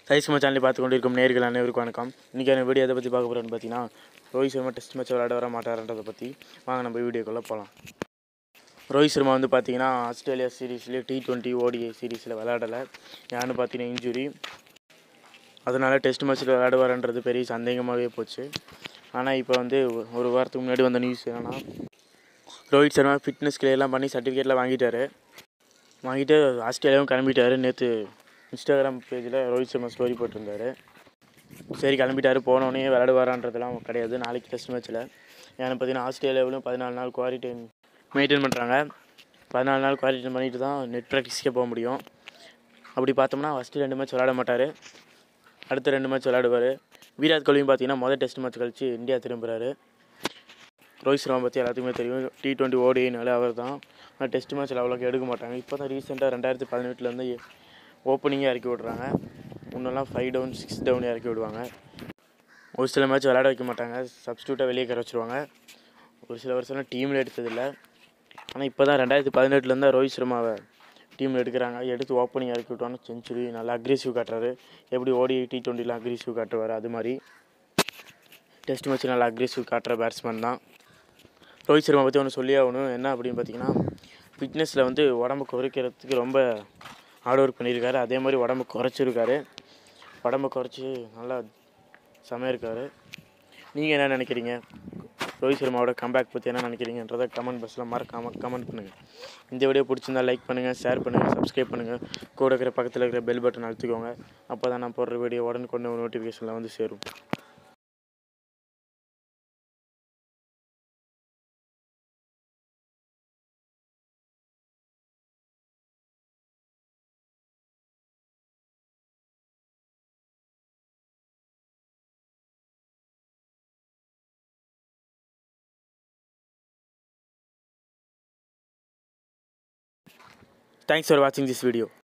சைஸ்மா சேனலை பார்த்து கொண்டிருக்கும் நேர்கள் அனைவருக்கும் வணக்கம் இன்றைக்கி அந்த வீடியோ எதை பற்றி பார்க்க போகிறோன்னு பார்த்தீங்கன்னா ரோஹித் சர்மா டெஸ்ட் மேட்ச் விளையாட வர மாட்டார்ன்றதை பற்றி வாங்க நம்ம வீடியோக்குள்ளே போகலாம் ரோஹித் சர்மா வந்து பார்த்தீங்கன்னா ஆஸ்திரேலியா சீரீஸ்லேயே டி டுவெண்ட்டி ஓடிஐ சீரீஸில் விளையாடலை யான்னு பார்த்தீங்கன்னா இன்ஜுரி அதனால் டெஸ்ட் மேட்ச்சில் விளையாடுவார்ன்றது பெரிய சந்தேகமாகவே போச்சு ஆனால் இப்போ வந்து ஒரு- ஒரு வாரத்துக்கு முன்னாடி வந்த நியூஸ் என்னன்னா ரோஹித் சர்மா ஃபிட்னஸ் எல்லாம் பண்ணி சர்டிஃபிகேட்லாம் வாங்கிட்டாரு வாங்கிட்டு ஆஸ்திரேலியாவும் கிளம்பிட்டாரு நேற்று இன்ஸ்டாகிராம் பேஜில் ரோஹித் சர்மா ஸ்டோரி போட்டிருந்தாரு சரி கிளம்பிட்டாரு போனோடனே விளையாடுவாரான்றதெல்லாம் கிடையாது நாளைக்கு டெஸ்ட் மேட்ச்சில் ஏன்னு பார்த்தீங்கன்னா ஆஸ்திரேலியாவிலும் பதினாலு நாள் குவாரண்டைன் மெயின்டைன் பண்ணுறாங்க பதினாலு நாள் குவாரண்டைன் பண்ணிட்டு தான் நெட் ப்ராக்டிஸ்க்கே போக முடியும் அப்படி பார்த்தோம்னா ஃபஸ்ட்டு ரெண்டு மேட்ச் விளையாட மாட்டார் அடுத்த ரெண்டு மேட்ச் விளையாடுவார் விராட் கோலியும் பார்த்தீங்கன்னா முதல் டெஸ்ட் மேட்ச் கழிச்சு இந்தியா திரும்புகிறாரு ரோஹித் சர்மா பற்றி எல்லாத்துக்குமே தெரியும் டி டுவெண்ட்டி ஓடினாலே அவர் தான் ஆனால் டெஸ்ட் மேட்ச்சில் அவ்வளோக்கு எடுக்க மாட்டாங்க இப்போ தான் ரீசெண்டாக ரெண்டாயிரத்தி பதினெட்டுலேருந்து ஓப்பனிங்கே இறக்கி விட்றாங்க முன்னெல்லாம் ஃபைவ் டவுன் சிக்ஸ் டவுன் இறக்கி விடுவாங்க ஒரு சில மேட்ச் விளையாட வைக்க மாட்டாங்க சப்ஸ்டியூட்டாக வெளியே கரை வச்சுருவாங்க ஒரு சில வருஷம்லாம் டீமில் எடுத்ததில்லை ஆனால் இப்போ தான் ரெண்டாயிரத்தி பதினெட்டுலேருந்து ரோஹித் சர்மாவை டீமில் எடுக்கிறாங்க எடுத்து ஓப்பனிங் இறக்கி விட்டோன்னா செஞ்சுரி நல்லா அக்ரெசிவ் காட்டுறாரு எப்படி ஓடி டி டுவெண்ட்டிலாம் அக்ரெசிவ் காட்டுவார் அது மாதிரி டெஸ்ட் மேட்ச் நல்லா அக்ரெசிவ் காட்டுற பேட்ஸ்மேன் தான் ரோஹித் சர்மா பற்றி ஒன்று சொல்லி ஆகணும் என்ன அப்படின்னு பார்த்தீங்கன்னா ஃபிட்னஸில் வந்து உடம்பு குறைக்கிறதுக்கு ரொம்ப ஹார்ட் ஒர்க் பண்ணியிருக்காரு அதே மாதிரி உடம்பு குறைச்சிருக்காரு உடம்பு குறைச்சி நல்லா செமையாக இருக்காரு நீங்கள் என்ன நினைக்கிறீங்க ரோஹித் சர்மாவோட கம்பேக் பற்றி என்ன நினைக்கிறீங்கன்றதை கமெண்ட் பாக்ஸில் மறக்காமல் கமெண்ட் பண்ணுங்கள் இந்த வீடியோ பிடிச்சிருந்தா லைக் பண்ணுங்கள் ஷேர் பண்ணுங்கள் சப்ஸ்கிரைப் பண்ணுங்கள் கூட இருக்கிற பக்கத்தில் இருக்கிற பெல் பட்டன் அழுத்திக்கோங்க அப்போ தான் நான் போடுற வீடியோ உடனுக்குடனே நோட்டிஃபிகேஷனில் வந்து சேரும் Thanks for watching this video.